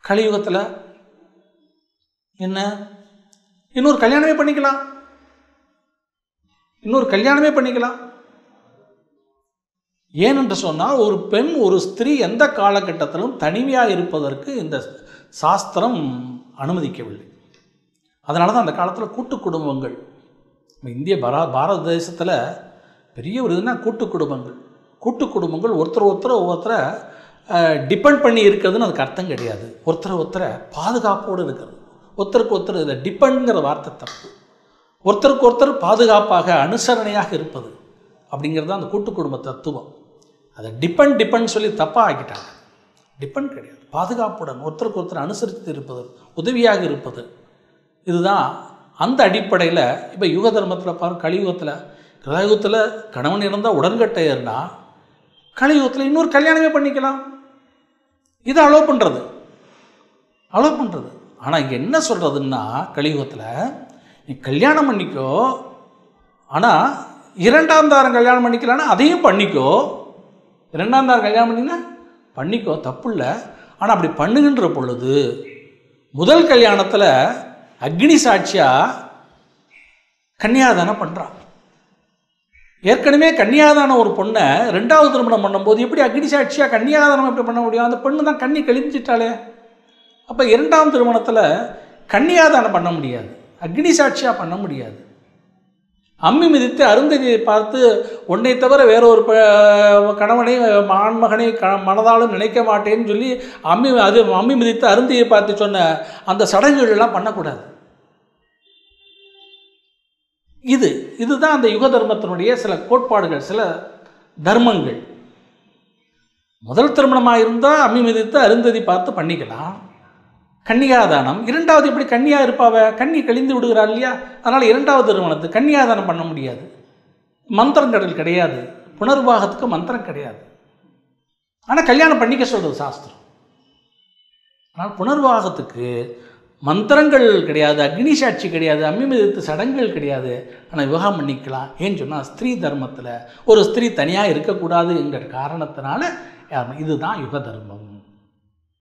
கலியுகத்தில் என்ன இன்னொரு கல்யாணமே பண்ணிக்கலாம் இன்னொரு கல்யாணமே பண்ணிக்கலாம் ஏனென்று சொன்னால் ஒரு பெண் ஒரு ஸ்திரீ எந்த காலகட்டத்திலும் தனிமையாக இருப்பதற்கு இந்த சாஸ்திரம் அனுமதிக்கவில்லை அதனால தான் அந்த காலத்தில் கூட்டு குடும்பங்கள் நம்ம இந்திய பாரா பாரத தேசத்தில் பெரிய ஒரு இதுனா கூட்டு குடும்பங்கள் கூட்டு குடும்பங்கள் ஒருத்தர் ஒருத்தர் ஒவ்வொருத்தரை டிபெண்ட் பண்ணி இருக்கிறதுன்னு அதுக்கு அர்த்தம் கிடையாது ஒருத்தர் ஒருத்தரை பாதுகாப்போடு இருக்கிறது ஒருத்தருக்கு ஒருத்தர் இதை டிபெண்ட்ங்கிற வார்த்தை தப்பு ஒருத்தருக்கு ஒருத்தர் பாதுகாப்பாக அனுசரணையாக இருப்பது அப்படிங்கிறது தான் அந்த கூட்டு குடும்ப தத்துவம் அதை டிபெண்ட் டிபெண்ட் சொல்லி தப்பாக ஆக்கிட்டாங்க டிபெண்ட் கிடையாது பாதுகாப்புடன் ஒருத்தருக்கு ஒருத்தர் அனுசரித்து இருப்பது உதவியாக இருப்பது இதுதான் அந்த அடிப்படையில் இப்போ யுக தர்மத்தில் பாருங்க கலியுகத்தில் கலியுகத்தில் கணவன் இருந்தால் உடன்கட்டையர்னா கலியுகத்தில் இன்னொரு கல்யாணமே பண்ணிக்கலாம் இதை அலோவ் பண்ணுறது அலோவ் பண்ணுறது ஆனால் இங்கே என்ன சொல்கிறதுன்னா கலியுகத்தில் நீ கல்யாணம் பண்ணிக்கோ ஆனால் இரண்டாம் தாரம் கல்யாணம் பண்ணிக்கலான்னா அதையும் பண்ணிக்கோ இரண்டாம் தாரம் கல்யாணம் பண்ணினா பண்ணிக்கோ தப்பு இல்லை ஆனால் அப்படி பண்ணுகின்ற பொழுது முதல் கல்யாணத்தில் அக்னி சாட்சியாக கன்னியாதானம் பண்ணுறான் ஏற்கனவே கன்னியாதான ஒரு பொண்ணை ரெண்டாவது திருமணம் பண்ணும்போது எப்படி அக்னி சாட்சியாக கன்னியாதானம் எப்படி பண்ண முடியும் அந்த பொண்ணு தான் கண்ணி கழிஞ்சிட்டாலே அப்போ இரண்டாம் திருமணத்தில் கன்னியாதானம் பண்ண முடியாது அக்னி சாட்சியாக பண்ண முடியாது அம்மி மிதித்து அருந்ததியை பார்த்து உன்னை தவிர வேற ஒரு ப- கணவனை ஆண்மகனை க மனதாலும் நினைக்க மாட்டேன்னு சொல்லி அம்மி அது அம்மி மிதித்து அருந்தியை பார்த்து சொன்ன அந்த சடங்குகள் எல்லாம் பண்ணக்கூடாது இது இதுதான் அந்த யுக தர்மத்தினுடைய சில கோட்பாடுகள் சில தர்மங்கள் முதல் திருமணமாக இருந்தால் அம்மி மிதித்து அருந்ததி பார்த்து பண்ணிக்கலாம் கன்னியாதானம் இரண்டாவது எப்படி கன்னியா இருப்பாவ கன்னி கழிந்து விடுகிறாள் இல்லையா அதனால் இரண்டாவது திருமணத்து கன்னியாதானம் பண்ண முடியாது மந்திரம் கடல் கிடையாது புனர்வாகத்துக்கு மந்திரம் கிடையாது ஆனால் கல்யாணம் பண்ணிக்க சொல்கிறது சாஸ்திரம் ஆனால் புனர்வாகத்துக்கு மந்திரங்கள் கிடையாது அக்னி சாட்சி கிடையாது அம்மி மிதித்து சடங்குகள் கிடையாது ஆனால் விவாகம் பண்ணிக்கலாம் ஏன்னு சொன்னால் ஸ்திரீ தர்மத்தில் ஒரு ஸ்திரீ தனியாக இருக்கக்கூடாது என்கிற காரணத்தினால யார் இதுதான் யுக தர்மம்